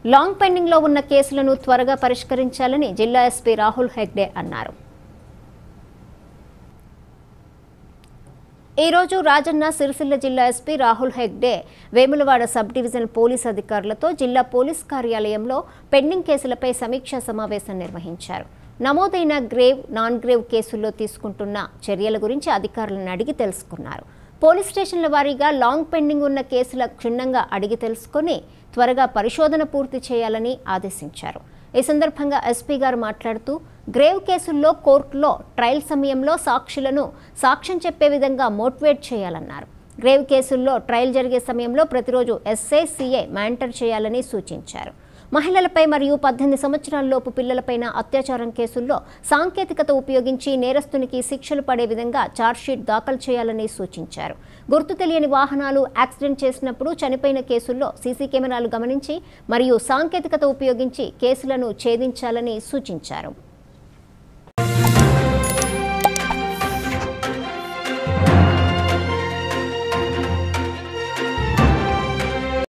long పెండింగ్లో ఉన్న కేసులను త్వరగా పరిష్కరించాలని జిల్లా ఎస్పీ రాహుల్ హెగ్డే అన్నారు ఈ రోజు రాజన్న సిరిసిల్ల జిల్లా SP Rahul Hegde Vemulawada sub division police అధికారులతో జిల్లా పోలీస్ కార్యాలయంలో పెండింగ్ కేసులపై సమీక్షా సమావేశం నిర్వహించారు నమోదైన గ్రేవ్ నాన్ గ్రేవ్ కేసుల్లో తీసుకుంటున్న చర్యల గురించి అధికారులను అడిగి తెలుసుకున్నారు పోలీస్ స్టేషన్ల వారీగా లాంగ్ పెండింగ్ ఉన్న కేసుల క్షుణ్ణంగా అడిగి తెలుసుకొని త్వరగా పరిశోధన పూర్తి చేయాలని ఆదేశించారు ఈ సందర్భంగా ఎస్పీ గారు మాట్లాడుతూ గ్రేవ్ కేసుల్లో కోర్టులో ట్రయల్ సమయంలో సాక్షులను సాక్ష్యం చెప్పే విధంగా మోటివేట్ చేయాలన్నారు గ్రేవ్ కేసుల్లో ట్రయల్ జరిగే సమయంలో ప్రతిరోజు ఎస్ఐ సిఐ మానిటర్ చేయాలని సూచించారు మహిళలపై మరియు పద్దెనిమిది సంవత్సరాలలోపు పిల్లలపైన అత్యాచారం కేసుల్లో సాంకేతికత ఉపయోగించి నేరస్తునికి శిక్షలు పడే విధంగా ఛార్జ్షీట్ దాఖలు చేయాలని సూచించారు గుర్తు తెలియని వాహనాలు యాక్సిడెంట్ చేసినప్పుడు చనిపోయిన కేసుల్లో సీసీ కెమెరాలు గమనించి మరియు సాంకేతికత ఉపయోగించి కేసులను ఛేదించాలని సూచించారు